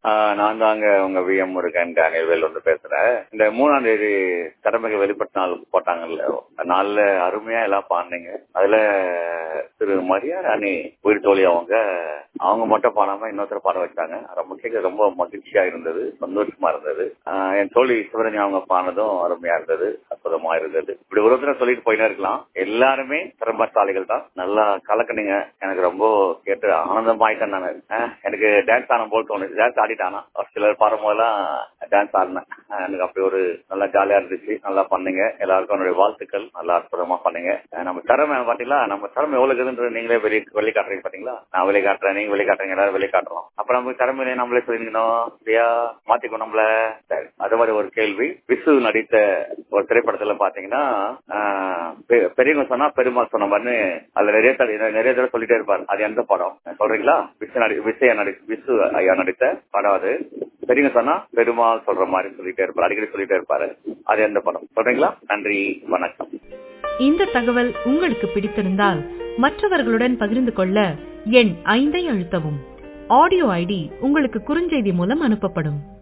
ஆஹ் நான் தாங்க உங்க வி எம் முருகன் டேனியல் வந்து பேசுறேன் இந்த மூணாம் தேதி திறமைக்கு வெளிப்பட்ட நாள் போட்டாங்கல்ல நாள்ல அருமையா எல்லாம் பாடினீங்க அதுல திரு மரியா ராணி உயிர் தோழி அவங்க அவங்க மட்டும் பாடாம இன்னொருத்தர் பாட வச்சாங்க ரொம்ப கேட்க ரொம்ப மகிழ்ச்சியா இருந்தது சந்தோஷமா இருந்தது ஆஹ் என் தோழி சிவரஞ்சன் அவங்க பாடினதும் அருமையா இருந்தது அற்புதமா இருந்தது இப்படி ஒரு ஒருத்தர் சொல்லிட்டு போயினே இருக்கலாம் எல்லாருமே திறமசாலிகள் தான் நல்லா கலக்குனீங்க எனக்கு ரொம்ப கேட்டு ஆனந்தமாயிட்டேன் நான் ஆஹ் எனக்கு டான்ஸ் ஆன போல் தோணுச்சு டான்ஸ் ஆடிட்டானா ஒரு சிலர் பாடும்போதெல்லாம் டான்ஸ் ஆடினேன் ஆஹ் எனக்கு அப்படி ஒரு நல்லா ஜாலியா இருந்துச்சு நல்லா பண்ணீங்க எல்லாருக்கும் என்னுடைய வாழ்த்துக்கள் நல்லா அற்புதமா பண்ணீங்க ஆஹ் நம்ம திறமை பாத்தீங்களா நம்ம திறமை எவ்வளவு இருக்குதுன்றது நீங்களே வெளியே வெளியே காட்டுறீங்க பாத்தீங்களா நான் வெளியே காட்டுறேன் நீங்க வெளியே காட்டுறீங்க எல்லாரும் வெளியே காட்டுறோம் அப்ப நம்ம திறமையிலே நம்மளே சொல்லிக்கணும் சரியா மாத்திக்கணும் நம்மள சரி அது மாதிரி ஒரு கேள்வி விசு நடித்த ஒரு திரைப்படத்துல பாத்தீங்கன்னா ஆஹ் பெ- பெரியவங்க சொன்னா பெருமாள் சொன்ன மாதிரி அதுல நிறைய தடவை நிறைய தடவை சொல்லிட்டே இருப்பாரு அது எந்த படம் சொல்றீங்களா விசு நடி விசையா நடி விசு ஐயா நடித்த படம் அது பெரியவங்க சொன்னா பெருமாள் சொல்ற மாதிரி சொல்லிட்டே இருப்பாரு அடிக்கடி சொல்லிட்டே இருப்பாரு அது எந்த படம் சொல்றீங்களா நன்றி வணக்கம் இந்த தகவல் உங்களுக்கு பிடித்திருந்தால் மற்றவர்களுடன் பகிர்ந்து கொள்ள எண் ஐந்தை அழுத்தவும் ஆடியோ ஐடி உங்களுக்கு குறுஞ்செய்தி மூலம் அனுப்பப்படும்